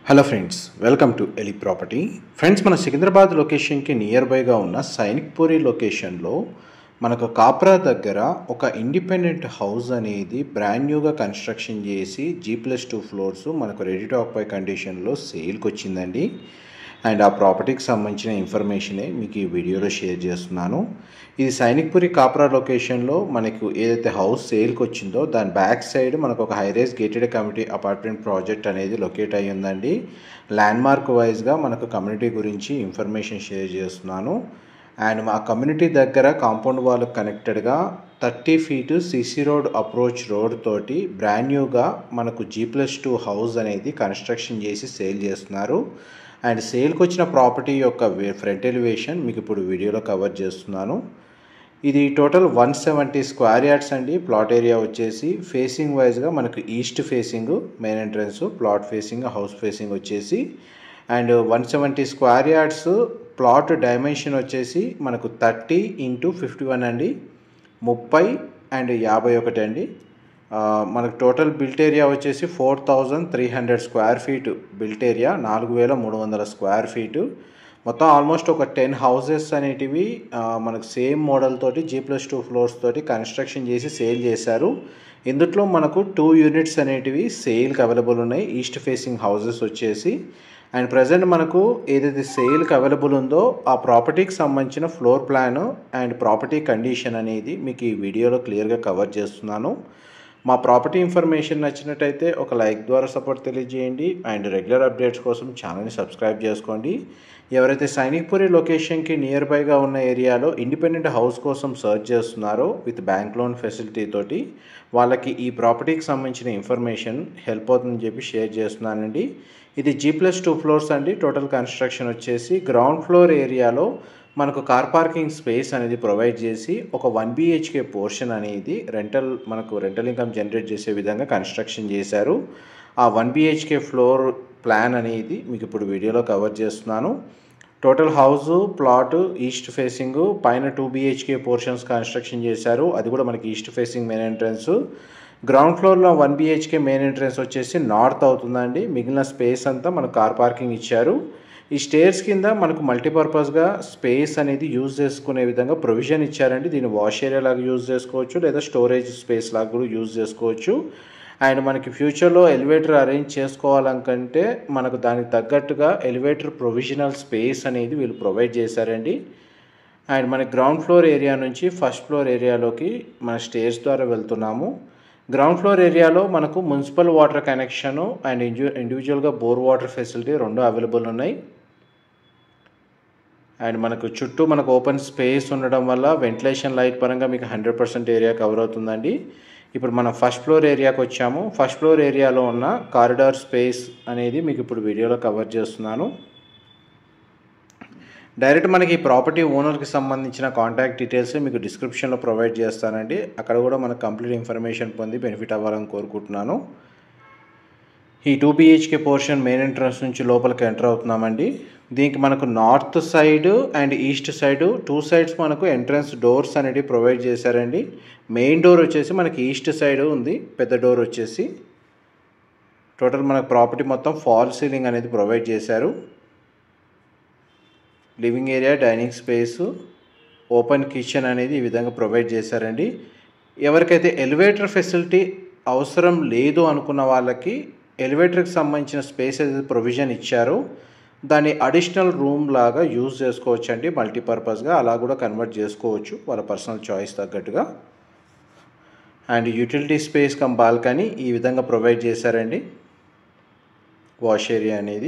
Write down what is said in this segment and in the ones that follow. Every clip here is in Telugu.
హలో ఫ్రెండ్స్ వెల్కమ్ టు ఎలి ప్రాపర్టీ ఫ్రెండ్స్ మన సికింద్రాబాద్ లొకేషన్కి నియర్ బైగా ఉన్న సైనిక్పూరి లొకేషన్లో మనకు కాప్రా దగ్గర ఒక ఇండిపెండెంట్ హౌస్ అనేది బ్రాండ్ న్యూగా కన్స్ట్రక్షన్ చేసి జీ ప్లస్ టూ ఫ్లోర్స్ మనకు రెడీ టు ఆక్యుపై కండిషన్లో సేల్కి వచ్చిందండి అండ్ ఆ ప్రాపర్టీకి సంబంధించిన ఇన్ఫర్మేషనే మీకు ఈ వీడియోలో షేర్ చేస్తున్నాను ఇది సైనిక్పురి కాప్రా లొకేషన్లో మనకు ఏదైతే హౌస్ సేల్కి వచ్చిందో దాని బ్యాక్ సైడ్ మనకు ఒక high rise gated community apartment project అనేది లొకేట్ అయ్యి ఉందండి ల్యాండ్మార్క్ వైజ్గా మనకు కమ్యూనిటీ గురించి ఇన్ఫర్మేషన్ షేర్ చేస్తున్నాను అండ్ మా కమ్యూనిటీ దగ్గర కాంపౌండ్ వాల్ కనెక్టెడ్గా thirty feet CC road approach road తోటి బ్రాండ్ న్యూగా మనకు జీ ప్లస్ టూ హౌస్ అనేది కన్స్ట్రక్షన్ చేసి సేల్ చేస్తున్నారు అండ్ సేల్కి వచ్చిన ప్రాపర్టీ యొక్క ఫ్రంట్ ఎలివేషన్ మీకు ఇప్పుడు వీడియోలో కవర్ చేస్తున్నాను ఇది total one seventy square yards అండి ప్లాట్ ఏరియా వచ్చేసి ఫేసింగ్ వైజ్గా మనకు east facing main entrance plot facing house facing వచ్చేసి and one seventy square yards plot dimension వచ్చేసి మనకు థర్టీ ఇంటూ ఫిఫ్టీ వన్ అండి ముప్పై అండ్ యాభై ఒకటి అండి మనకు టోటల్ బిల్ట్ ఏరియా వచ్చేసి four thousand three hundred square feet built area నాలుగు వేల మూడు వందల స్క్వేర్ ఫీటు మొత్తం ఆల్మోస్ట్ ఒక టెన్ హౌసెస్ అనేటివి మనకు సేమ్ మోడల్ తోటి జీ ప్లస్ టూ ఫ్లోర్స్ తోటి కన్స్ట్రక్షన్ చేసి సేల్ చేశారు ఇందుట్లో మనకు టూ యూనిట్స్ అనేటివి సేల్కి అవైలబుల్ ఉన్నాయి ఈస్ట్ ఫేసింగ్ హౌసెస్ వచ్చేసి అండ్ ప్రజెంట్ మనకు ఏదైతే సేల్కి అవైలబుల్ ఉందో ఆ ప్రాపర్టీకి సంబంధించిన floor plan and property condition అనేది మీకు ఈ వీడియోలో క్లియర్గా కవర్ చేస్తున్నాను మా ప్రాపర్టీ ఇన్ఫర్మేషన్ నచ్చినట్టయితే ఒక లైక్ ద్వారా సపోర్ట్ తెలియజేయండి అండ్ రెగ్యులర్ అప్డేట్స్ కోసం ఛానల్ని సబ్స్క్రైబ్ చేసుకోండి ఎవరైతే సైనిక్పురి లొకేషన్కి నియర్ బైగా ఉన్న ఏరియాలో ఇండిపెండెంట్ హౌస్ కోసం సర్చ్ చేస్తున్నారో విత్ బ్యాంక్ లోన్ ఫెసిలిటీ తోటి వాళ్ళకి ఈ ప్రాపర్టీకి సంబంధించిన ఇన్ఫర్మేషన్ హెల్ప్ అవుతుందని చెప్పి షేర్ చేస్తున్నానండి ఇది జీ ప్లస్ టూ ఫ్లోర్స్ అండి టోటల్ కన్స్ట్రక్షన్ వచ్చేసి గ్రౌండ్ ఫ్లోర్ ఏరియాలో మనకు కార్ పార్కింగ్ స్పేస్ అనేది ప్రొవైడ్ చేసి ఒక వన్ బిహెచ్కే పోర్షన్ అనేది రెంటల్ మనకు రెంటల్ ఇన్కమ్ జనరేట్ చేసే విధంగా కన్స్ట్రక్షన్ చేశారు ఆ వన్ బిహెచ్కే ఫ్లోర్ ప్లాన్ అనేది మీకు ఇప్పుడు వీడియోలో కవర్ చేస్తున్నాను total house plot east facing పైన టూ బిహెచ్కే పోర్షన్స్ కన్స్ట్రక్షన్ చేశారు అది కూడా మనకి east facing main entrance ground ఫ్లోర్లో వన్ బిహెచ్కే మెయిన్ ఎంట్రన్స్ వచ్చేసి నార్త్ అవుతుందండి మిగిలిన స్పేస్ అంతా మనకు కార్ పార్కింగ్ ఇచ్చారు ఈ స్టేర్స్ కింద మనకు మల్టీపర్పస్గా స్పేస్ అనేది యూజ్ చేసుకునే విధంగా ప్రొవిజన్ ఇచ్చారండి దీన్ని వాష్ ఏరియా లాగా యూజ్ చేసుకోవచ్చు లేదా స్టోరేజ్ స్పేస్ లాగా కూడా యూజ్ చేసుకోవచ్చు అండ్ మనకి ఫ్యూచర్లో ఎలివేటర్ అరేంజ్ చేసుకోవాలనుకంటే మనకు దానికి తగ్గట్టుగా ఎలివేటర్ ప్రొవిజనల్ స్పేస్ అనేది వీళ్ళు ప్రొవైడ్ చేశారండి అండ్ మన గ్రౌండ్ ఫ్లోర్ ఏరియా నుంచి ఫస్ట్ ఫ్లోర్ ఏరియాలోకి మన స్టేర్స్ ద్వారా వెళ్తున్నాము గ్రౌండ్ ఫ్లోర్ ఏరియాలో మనకు మున్సిపల్ వాటర్ కనెక్షను అండ్ ఇండి ఇండివిజువల్గా బోర్ వాటర్ ఫెసిలిటీ రెండు అవైలబుల్ ఉన్నాయి అండ్ మనకు చుట్టూ మనకు ఓపెన్ స్పేస్ ఉండడం వల్ల వెంటిలేషన్ లైట్ పరంగా మీకు హండ్రెడ్ పర్సెంట్ ఏరియా కవర్ అవుతుందండి ఇప్పుడు మనం ఫస్ట్ ఫ్లోర్ ఏరియాకి వచ్చాము ఫస్ట్ ఫ్లోర్ ఏరియాలో ఉన్న కారిడార్ స్పేస్ అనేది మీకు ఇప్పుడు వీడియోలో కవర్ చేస్తున్నాను డైరెక్ట్ మనకి ప్రాపర్టీ ఓనర్కి సంబంధించిన కాంటాక్ట్ డీటెయిల్స్ మీకు డిస్క్రిప్షన్లో ప్రొవైడ్ చేస్తానండి అక్కడ కూడా మనకు కంప్లీట్ ఇన్ఫర్మేషన్ పొంది బెనిఫిట్ అవ్వాలని కోరుకుంటున్నాను ఈ two BHK portion main entrance నుంచి లోపలికి ఎంటర్ అవుతున్నామండి దీనికి మనకు north side and east side two sides మనకు ఎంట్రన్స్ డోర్స్ అనేవి ప్రొవైడ్ చేశారండి మెయిన్ డోర్ వచ్చేసి మనకి ఈస్ట్ సైడ్ ఉంది పెద్ద డోర్ వచ్చేసి టోటల్ మనకు ప్రాపర్టీ మొత్తం ఫాల్ సీలింగ్ అనేది ప్రొవైడ్ చేశారు living area dining space open kitchen అనేది ఈ విధంగా ప్రొవైడ్ చేశారండి ఎవరికైతే ఎలివేటర్ ఫెసిలిటీ అవసరం లేదు అనుకున్న వాళ్ళకి ఎలివేటర్కి సంబంధించిన స్పేస్ ఏదైతే ప్రొవిజన్ ఇచ్చారో దాన్ని అడిషనల్ రూమ్ లాగా యూజ్ చేసుకోవచ్చు అండి మల్టీపర్పస్గా అలా కూడా కన్వర్ట్ చేసుకోవచ్చు వాళ్ళ పర్సనల్ చాయిస్ తగ్గట్టుగా and utility space cum balcony ఈ విధంగా ప్రొవైడ్ చేశారండి వాష్ ఏరియా అనేది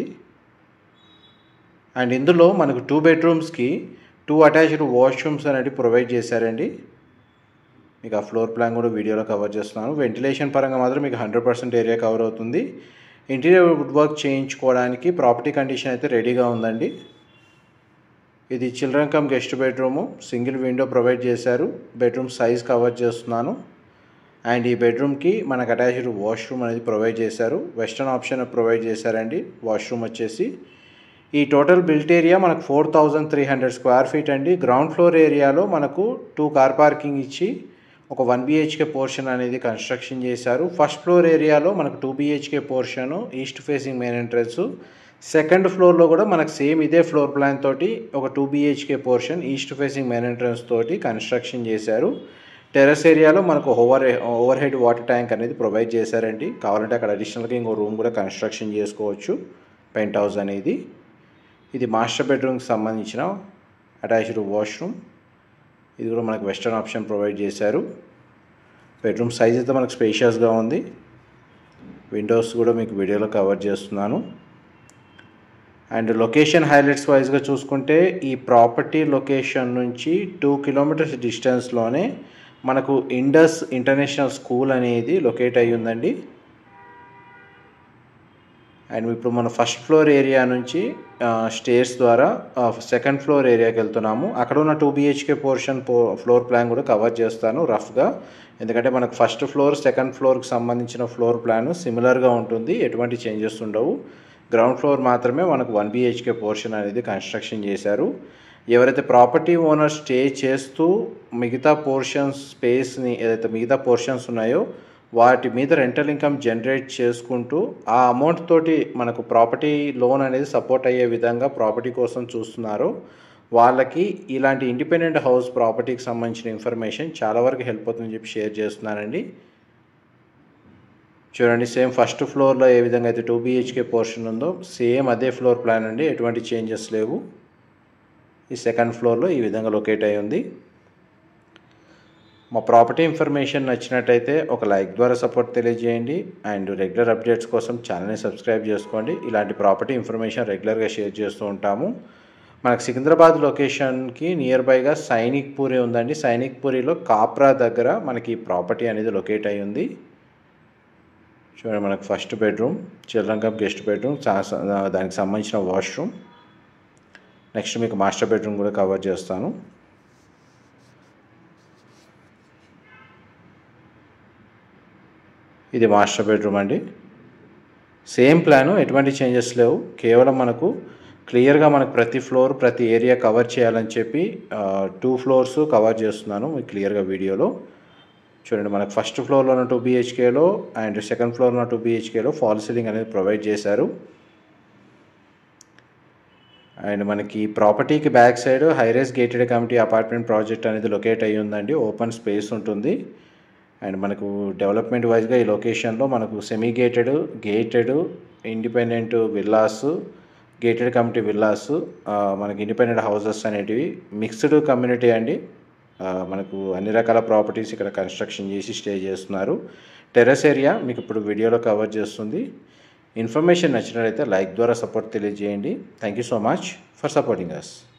అండ్ ఇందులో మనకు టూ బెడ్రూమ్స్కి టూ అటాచ్డ్ వాష్రూమ్స్ అనేవి ప్రొవైడ్ చేశారండి మీకు ఆ ఫ్లోర్ ప్లాన్ కూడా వీడియోలో కవర్ చేస్తున్నాను వెంటిలేషన్ పరంగా మాత్రం మీకు హండ్రెడ్ పర్సెంట్ ఏరియా కవర్ అవుతుంది ఇంటీరియర్ వుడ్ వర్క్ చేయించుకోవడానికి ప్రాపర్టీ కండిషన్ అయితే రెడీగా ఉందండి ఇది children cum guest bedroom single window provide చేశారు బెడ్రూమ్ సైజ్ కవర్ చేస్తున్నాను అండ్ ఈ బెడ్రూమ్కి మనకు అటాచ్డ్ వాష్రూమ్ అనేది ప్రొవైడ్ చేశారు వెస్టర్న్ ఆప్షన్ ప్రొవైడ్ చేశారండి వాష్రూమ్ వచ్చేసి ఈ టోటల్ బిల్ట్ ఏరియా మనకు four thousand three hundred square feet అండి గ్రౌండ్ ఫ్లోర్ ఏరియాలో మనకు టూ కార్ పార్కింగ్ ఇచ్చి ఒక వన్ బిహెచ్కే పోర్షన్ అనేది కన్స్ట్రక్షన్ చేశారు ఫస్ట్ ఫ్లోర్ ఏరియాలో మనకు two BHK portion east facing main entrance second ఫ్లోర్లో కూడా మనకు సేమ్ ఇదే ఫ్లోర్ ప్లాన్ తోటి ఒక two BHK portion east facing main entrance తోటి కన్స్ట్రక్షన్ చేశారు టెర్రస్ ఏరియాలో మనకు over over head water tank అనేది ప్రొవైడ్ చేశారండి కావాలంటే అక్కడ అడిషనల్గా ఇంకో రూమ్ కూడా కన్స్ట్రక్షన్ చేసుకోవచ్చు పెంట్ హౌస్ అనేది ఇది మాస్టర్ బెడ్రూమ్కి సంబంధించిన అటాచ్డ్ వాష్రూమ్ ఇది కూడా మనకు వెస్టర్న్ ఆప్షన్ ప్రొవైడ్ చేశారు బెడ్రూమ్ సైజ్ అయితే మనకు స్పేషియస్గా ఉంది విండోస్ కూడా మీకు వీడియోలో కవర్ చేస్తున్నాను అండ్ లొకేషన్ హైలైట్స్ వైజ్గా చూసుకుంటే ఈ ప్రాపర్టీ లొకేషన్ నుంచి టూ కిలోమీటర్స్ డిస్టెన్స్లోనే మనకు ఇండస్ ఇంటర్నేషనల్ స్కూల్ అనేది లొకేట్ అయ్యి ఉందండి అండ్ ఇప్పుడు మన ఫస్ట్ ఫ్లోర్ ఏరియా నుంచి స్టేర్స్ ద్వారా సెకండ్ ఫ్లోర్ ఏరియాకి వెళ్తున్నాము అక్కడ ఉన్న టూ బిహెచ్కే పోర్షన్ పో ఫ్లోర్ ప్లాన్ కూడా కవర్ చేస్తాను రఫ్గా ఎందుకంటే మనకు ఫస్ట్ ఫ్లోర్ సెకండ్ ఫ్లోర్కి సంబంధించిన ఫ్లోర్ ప్లాన్ సిమిలర్గా ఉంటుంది ఎటువంటి చేంజెస్ ఉండవు గ్రౌండ్ ఫ్లోర్ మాత్రమే మనకు వన్ బిహెచ్కే పోర్షన్ అనేది కన్స్ట్రక్షన్ చేశారు ఎవరైతే ప్రాపర్టీ ఓనర్ స్టే చేస్తూ మిగతా పోర్షన్స్ స్పేస్ని ఏదైతే మిగతా పోర్షన్స్ ఉన్నాయో వాటి మీద రెంటల్ ఇన్కమ్ జనరేట్ చేసుకుంటూ ఆ అమౌంట్ తోటి మనకు ప్రాపర్టీ లోన్ అనేది సపోర్ట్ అయ్యే విధంగా ప్రాపర్టీ కోసం చూస్తున్నారో వాళ్ళకి ఇలాంటి ఇండిపెండెంట్ హౌస్ ప్రాపర్టీకి సంబంధించిన ఇన్ఫర్మేషన్ చాలా వరకు హెల్ప్ అవుతుందని చెప్పి షేర్ చేస్తున్నానండి చూడండి సేమ్ ఫస్ట్ ఫ్లోర్లో ఏ విధంగా అయితే టూ బీహెచ్కే పోర్షన్ ఉందో సేమ్ అదే ఫ్లోర్ ప్లాన్ అండి ఎటువంటి చేంజెస్ లేవు ఈ సెకండ్ ఫ్లోర్లో ఈ విధంగా లొకేట్ అయి ఉంది మా ప్రాపర్టీ ఇన్ఫర్మేషన్ నచ్చినట్టయితే ఒక లైక్ ద్వారా సపోర్ట్ తెలియజేయండి అండ్ రెగ్యులర్ అప్డేట్స్ కోసం ఛానల్ని సబ్స్క్రైబ్ చేసుకోండి ఇలాంటి ప్రాపర్టీ ఇన్ఫర్మేషన్ రెగ్యులర్గా షేర్ చేస్తూ ఉంటాము మనకు సికింద్రాబాద్ లొకేషన్కి నియర్ బైగా సైనిక్ పూరి ఉందండి సైనిక్ పూరిలో కాప్రా దగ్గర మనకి ఈ ప్రాపర్టీ అనేది లొకేట్ అయి ఉంది చూడండి మనకు first bedroom children cum guest bedroom దానికి సంబంధించిన వాష్రూమ్ నెక్స్ట్ మీకు మాస్టర్ బెడ్రూమ్ కూడా కవర్ చేస్తాను ఇది మాస్టర్ బెడ్రూమ్ అండి సేమ్ ప్లాను ఎటువంటి చేంజెస్ లేవు కేవలం మనకు క్లియర్గా మనకు ప్రతి ఫ్లోర్ ప్రతి ఏరియా కవర్ చేయాలని చెప్పి టూ ఫ్లోర్స్ కవర్ చేస్తున్నాను మీకు క్లియర్గా వీడియోలో చూడండి మనకు ఫస్ట్ ఫ్లోర్లో ఉన్న టూ బీహెచ్కేలో అండ్ సెకండ్ ఫ్లోర్లో ఉన్న టూ బీహెచ్కేలో ఫాల్ సీలింగ్ అనేది ప్రొవైడ్ చేశారు అండ్ మనకి ప్రాపర్టీకి back side highrise gated community apartment project అనేది లొకేట్ అయ్యి ఉందండి ఓపెన్ స్పేస్ ఉంటుంది అండ్ మనకు డెవలప్మెంట్ వైజ్గా ఈ లొకేషన్లో మనకు semi gated gated independent villas gated community villas మనకి ఇండిపెండెంట్ హౌసెస్ అనేటివి మిక్స్డ్ కమ్యూనిటీ అండి మనకు అన్ని రకాల ప్రాపర్టీస్ ఇక్కడ కన్స్ట్రక్షన్ చేసి స్టే చేస్తున్నారు టెర్రస్ ఏరియా మీకు ఇప్పుడు వీడియోలో కవర్ చేస్తుంది ఇన్ఫర్మేషన్ నచ్చినట్లయితే లైక్ ద్వారా సపోర్ట్ తెలియజేయండి thank you so much for supporting us